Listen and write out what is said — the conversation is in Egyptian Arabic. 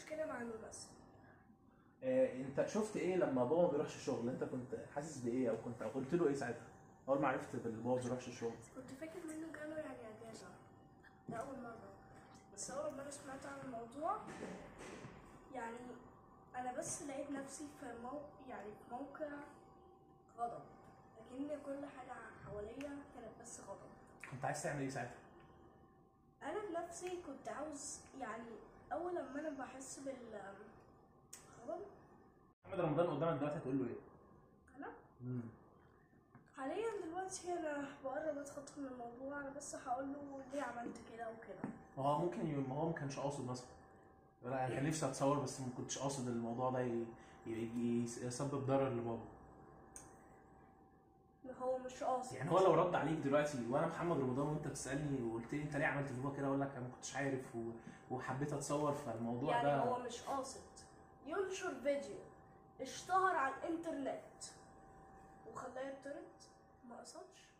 مشكله مع الممثل آه انت شفت ايه لما بابا ما بيروحش الشغل انت كنت حاسس بايه او كنت او قلت له ايه ساعتها اول ما عرفت بابا ما بيروحش الشغل كنت فاكر منه جاله يعني اجازه ده اول مره بس اول مره سمعت عن الموضوع يعني انا بس لقيت نفسي في مو... يعني في موقع غضب لكن كل حاجه حواليا كانت بس غضب كنت عايز تعمل ايه ساعتها انا بنفسي كنت عاوز يعني اول لما انا بحس بال غضب محمد رمضان قدامك دلوقتي هتقول له ايه انا مم. حاليا دلوقتي انا بقرب اتخطى من الموضوع انا بس هقول له ليه عملت كده وكده ما هو ممكن ي... ما هو ما كانش قاصد مثلا لا انا كان نفسي اتصور بس ما كنتش قاصد الموضوع ده ي... ي... ي... يسبب ضرر لبابا هو مش قاصد يعني هو لو رد عليك دلوقتي وانا محمد رمضان وانت بتسالني وقلت لي انت ليه عملت في بابا كده اقول لك انا ما كنتش عارف و... وحبيت اتصور فالموضوع يعني ده هو مش قاصد ينشر فيديو اشتهر على الانترنت وخلاه يطرد ما قصدش